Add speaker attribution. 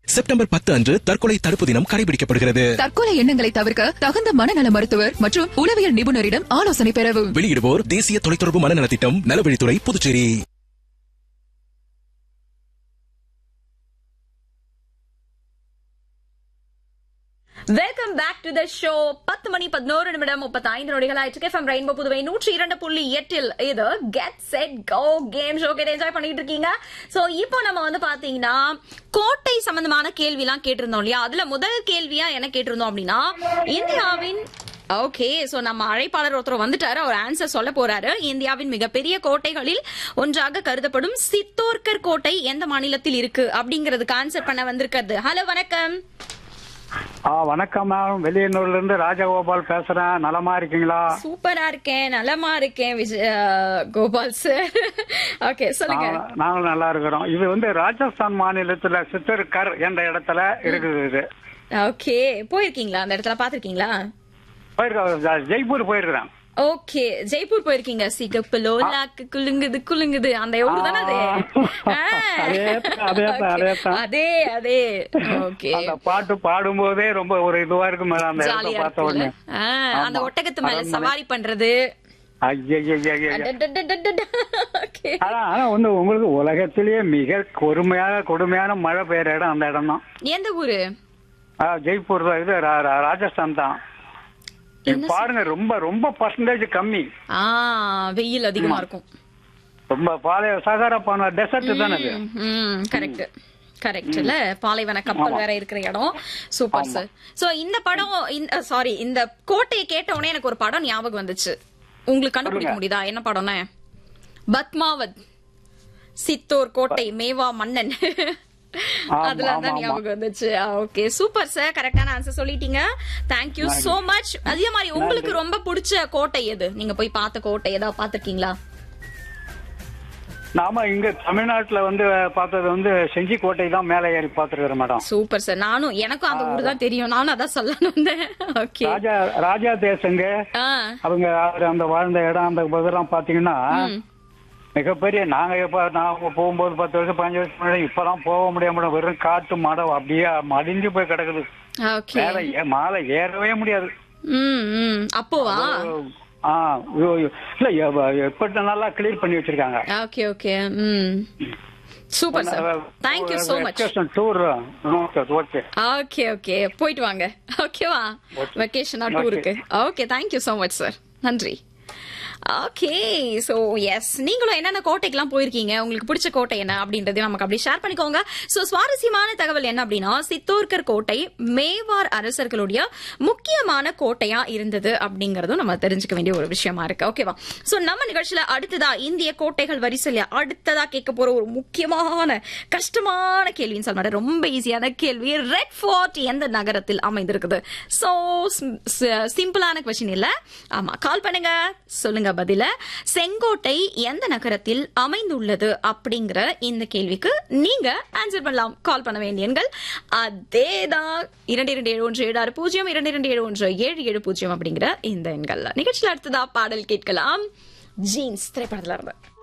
Speaker 1: September பத்து அன்று தற்கொலை தடுப்பு தினம் கடைபிடிக்கப்படுகிறது
Speaker 2: தற்கொலை எண்ணங்களை தவிர்க்க தகுந்த மனநல மருத்துவர் மற்றும் உளவியல் நிபுணரிடம் ஆலோசனை பெறவும்
Speaker 1: வெளியிடுவோர் தேசிய தொலைத்தொடர்பு மனநலத்திட்டம் நலவழித்துறை Puducherry
Speaker 3: welcome back to the show பத்து மணி பதினோரு நிமிடம் முப்பத்தி ஐந்து நொடிகள் ஆயிடுச்சு எஃப்எம் ரெயின்போ புதுவை நூற்றி இரண்டு புள்ளி எட்டில் இது get set go game show கேட்டு என்ஜாய் பண்ணிட்டு இருக்கீங்க சோ இப்போ நம்ம வந்து பாத்தீங்கன்னா கோட்டை சம்பந்தமான கேள்வி எல்லாம் கேட்டிருந்தோம் இல்லையா அதுல முதல் கேள்வியா என்ன கேட்டிருந்தோம் அப்படின்னா இந்தியாவின் ஓகே சோ நம்ம அழைப்பாளர் ஒருத்தர் வந்துட்டாரு அவர் ஆன்சர் சொல்ல போறாரு இந்தியாவின் மிகப்பெரிய கோட்டைகளில் ஒன்றாக கருதப்படும் சித்தோர்கர் கோட்டை எந்த மாநிலத்தில் இருக்கு அப்படிங்கறதுக்கு ஆன்சர் பண்ண வந்திருக்கிறது ஹலோ வணக்கம்
Speaker 4: ஆ வணக்கம் மேம் வெளியனூர்ல இருந்து ராஜகோபால் பேசுறேன் நலமா இருக்கீங்களா
Speaker 3: சூப்பரா இருக்கேன் நலமா இருக்கேன் விஜய் அஹ், கோபால் சார் ஓகே சொல்லுங்க
Speaker 4: நாங்க- நாங்களும் நல்லா இருக்கிறோம் இது வந்து ராஜஸ்தான் மாநிலத்துல சித்தர்கர் என்ற இடத்துல இருக்குது இது
Speaker 3: ஓகே போயிருக்கீங்களா அந்த இடத்துல பாத்திருக்கீங்களா
Speaker 4: போயிருக்கேன் ஜெய்ப்பூர் போயிருக்கிறேன்
Speaker 3: ஓகே ஜெய்ப்பூர் போயிருக்கீங்க சிகப்பு லோலாக்கு குலுங்குது குலுங்குது அந்த ஊர் தானே அது
Speaker 4: ஆ.
Speaker 3: ஆ.
Speaker 4: அதேதான், அதேதான், அதேதான்.
Speaker 3: அதே அதே ஓகே
Speaker 4: அந்த பாட்டு பாடும்போதே ரொம்ப ஒரு இதுவா இருக்கு மேடம் அந்த இடத்த
Speaker 3: ஜாலியா
Speaker 4: பார்த்த
Speaker 3: இருக்குல்ல
Speaker 4: உடனே
Speaker 3: ஆ, அந்த
Speaker 4: ஆமா.
Speaker 3: ஒட்டகத்து மேல
Speaker 4: அரண்மனை.
Speaker 3: சவாரி பண்றது
Speaker 4: ஐயையையைய.
Speaker 3: அடடடடடட. ஓகே
Speaker 4: ஆனா ஆனா வந்து உங்களுக்கு உலகத்திலேயே மிக கொடுமையான கொடுமையான மழை பெய்யற இடம் அந்த இடம் தான்
Speaker 3: எந்த ஊரு
Speaker 4: ஜெய்ப்பூர் தான் இது ரா- ரா- ராஜஸ்தான் தான்
Speaker 3: என்ன
Speaker 4: பாருங்க ரொம்ப ரொம்ப பர்சன்டேஜ் கம்மி
Speaker 3: ஆ வெயில் அதிகமா இருக்கும்
Speaker 4: ரொம்ப பாலைய சகாரா பான டெசர்ட் தானே அது
Speaker 3: கரெக்ட் கரெக்ட்ல பாலைவன கப்பல் வேற இருக்கிற இடம் சூப்பர் சார் சோ இந்த படம் இந்த சாரி இந்த கோட்டையை கேட்ட உடனே எனக்கு ஒரு படம் ஞாபகம் வந்துச்சு உங்களுக்கு கண்டுபிடிக்க முடியுதா என்ன படம்னு பத்மாவத் சித்தோர் கோட்டை மேவா மன்னன்
Speaker 4: ஆமா,
Speaker 3: அதுல
Speaker 4: ஆமா,
Speaker 3: தான்
Speaker 4: ஆமா.
Speaker 3: ஞாபகம் வந்துச்சு ஓகே சூப்பர் சார் கரெக்டான ஆன்சர் சொல்லிட்டீங்க தேங்க்யூ சோ மச் அதே மாதிரி உங்களுக்கு ரொம்ப பிடிச்ச கோட்டை எது நீங்க போய் பார்த்த கோட்டை ஏதாவது பாத்திருக்கீங்களா
Speaker 4: நாம இங்க தமிழ்நாட்டுல வந்து பார்த்தது வந்து செஞ்சி கோட்டை தான் மேலே ஏறி பார்த்துருக்கிறேன் மேடம்
Speaker 3: சூப்பர் சார் நானும் எனக்கும் அந்த ஊர் தான் தெரியும் நானும் அதான் சொல்லணும் வந்தேன் ஓகே
Speaker 4: ராஜா ராஜா தேசங்க
Speaker 3: ஆ
Speaker 4: அவங்க அவரு அந்த வாழ்ந்த இடம் அந்த இதெல்லாம் பாத்தீங்கன்னா மிகப்பெரிய நாங்க எப்ப நாங்க போகும்போது பத்து வருஷம் பதினஞ்சு வருஷம் முன்னாடி இப்பதான் போக முடியாம வெறும் காட்டு மடம் அப்படியே மடிஞ்சு போய் கிடக்குது
Speaker 3: ஓகே
Speaker 4: மேல ஏ- மாலை ஏறவே முடியாது
Speaker 3: ம் ம் அப்போவா
Speaker 4: ஆ ஐயோ, ஐயோ. இல்ல எப்படி நல்லா கிளியர் பண்ணி வச்சிருக்காங்க
Speaker 3: ஓகே ஓகே ம் super sir thank you so much
Speaker 4: tour okay
Speaker 3: okay okay போயிட்டு வாங்க ஓகேவா வெக்கேஷனா டூருக்கு okay thank you so much sir நன்றி ஓகே சோ எஸ் நீங்களும் என்னென்ன கோட்டைக்கெல்லாம் போயிருக்கீங்க உங்களுக்கு பிடிச்ச கோட்டை என்ன அப்படின்றதையும் நமக்கு அப்படி ஷேர் பண்ணிக்கோங்க சோ சுவாரஸ்யமான தகவல் என்ன அப்படின்னா சித்தோர்கர் கோட்டை மேவார் அரசர்களுடைய முக்கியமான கோட்டையா இருந்தது அப்படிங்கறதும் நம்ம தெரிஞ்சுக்க வேண்டிய ஒரு விஷயமா இருக்கு ஓகேவா சோ நம்ம நிகழ்ச்சியில அடுத்ததா இந்திய கோட்டைகள் வரிசையில அடுத்ததா கேட்க போற ஒரு முக்கியமான கஷ்டமான கேள்வின்னு சொல்ல மாட்டேன் ரொம்ப ஈஸியான கேள்வி ரெட் ஃபோர்ட் எந்த நகரத்தில் அமைந்திருக்குது சோ சிம்பிளான கொஸ்டின் இல்ல ஆமா கால் பண்ணுங்க சொல்லுங்க பதில செங்கோட்டை எந்த நகரத்தில் அமைந்துள்ளது அப்படிங்கிற இந்த கேள்விக்கு நீங்க ஆன்சர் பண்ணலாம் கால் பண்ண வேண்டிய எண்கள் அதேதான் இரண்டு இரண்டு ஏழு ஒன்று ஏழு ஆறு பூஜ்ஜியம் இரண்டு இரண்டு ஏழு ஒன்று ஏழு ஏழு பூஜ்ஜியம் அப்படிங்கிற இந்த எண்கள்ல நிகழ்ச்சியில் அடுத்ததா பாடல் கேட்கலாம் ஜீன்ஸ் திரைப்படத்துல இருந்து